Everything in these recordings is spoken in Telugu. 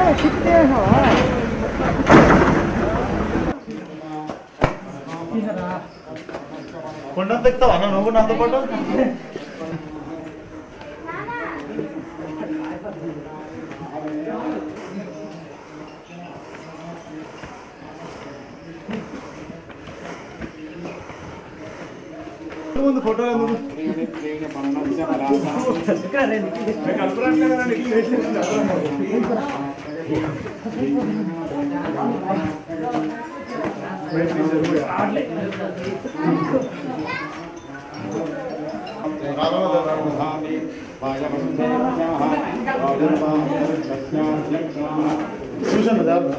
కొండ తెక్తావా అన్న నువ్వు నాతో పాటు ముందు ఫోటో ఎందుకు చూసాను దారి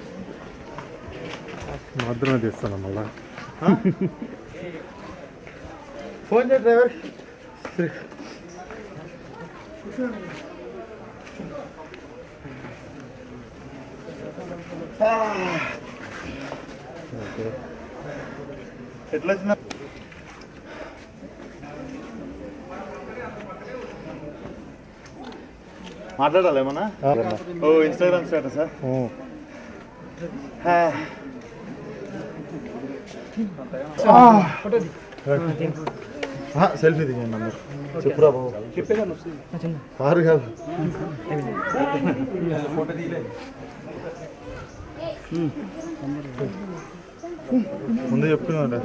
మాత్రమే తీస్తాను మళ్ళా ఫోన్ చేయ డ్రైవర్ ఎట్లా వచ్చిన మాట్లాడాలి ఏమన్నా ఓ ఇన్స్టాగ్రామ్ స్టేటస్ సార్ సెల్ఫీ దిగండి అందరు చెప్పురా బాబు కారు కాదు ముందు చెప్పుకున్నా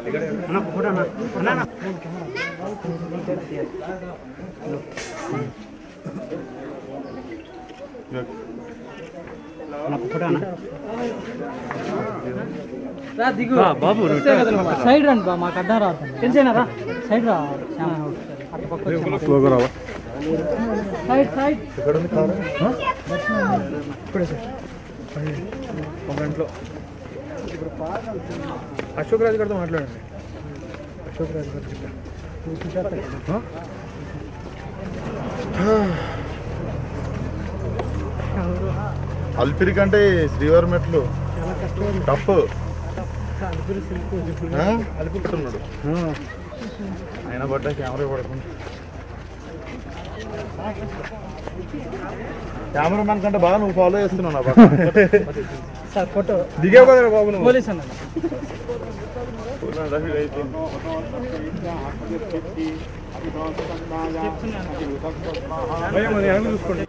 బాబు సైడ్ రండి బా మాకు అడ్డం రాదు తెలిసేనా రా సైడ్ రా అటు పక్క వచ్చేయ్. స్లోగా రావా సైడ్ సైడ్ ఎక్కడ ఉంది కారు ఒక గంటలో అశోక్ రాజు గారితో మాట్లాడండి అశోక్ రాజు గారితో అల్పిరి కంటే శ్రీవారి మెట్లు టఫ్ అలిపిస్తున్నాడు ఆయన పడ్డ కెమెరా పడుతుంది కెమెరామెన్ కంటే బాగా నువ్వు ఫాలో చేస్తున్నావు నా పక్క సార్ ఫోటో దిగావు కదా బాబు నువ్వు పోలీస్ అన్న భయం అది వెనక్కి చూసుకోండి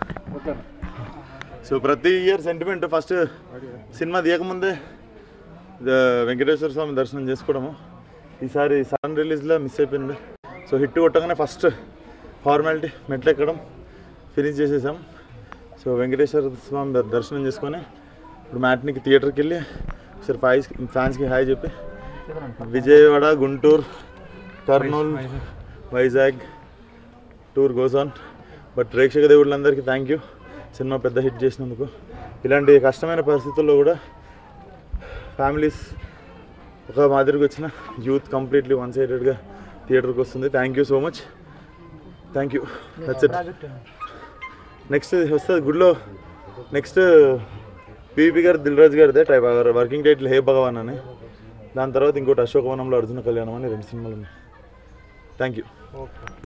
సో ప్రతి ఇయర్ సెంటిమెంట్ ఫస్ట్ సినిమా తీయకముందే ద- వెంకటేశ్వర స్వామి దర్శనం చేసుకోవడము ఈసారి సడన్ రిలీజ్లో మిస్ అయిపోయింది సో హిట్ కొట్టగానే ఫస్ట్ ఫార్మాలిటీ మెట్లు ఎక్కడం ఫినిష్ చేసేసాం సో వెంకటేశ్వర స్వామి ద- దర్శనం చేసుకొని ఇప్పుడు మ్యాట్నికి థియేటర్కి వెళ్ళి ఒకసారి ఫైవ్ ఫ్యాన్స్కి హాయ్ చెప్పి Vijayawada Guntur Kurnool Vizag tour goes on but ప్రేక్షక దేవుళ్ళందరికీ థ్యాంక్ యూ సినిమా పెద్ద హిట్ చేసినందుకు ఇలాంటి కష్టమైన పరిస్థితుల్లో కూడా ఫ్యామిలీస్ ఒక మాదిరికి వచ్చిన యూత్ కంప్లీట్లీ వన్ సైడెడ్గా థియేటర్కి వస్తుంది thank you so much thank you that's it next వస్తుంది గుడిలో నెక్స్ట్ పీపీ గారు దిల్రాజ్ గారిదే type working title hey Bhagavan అని దాని తర్వాత ఇంకోటి అశోకవనంలో అర్జున కళ్యాణం అని రెండు సినిమాలు ఉన్నాయి థ్యాంక్ యూ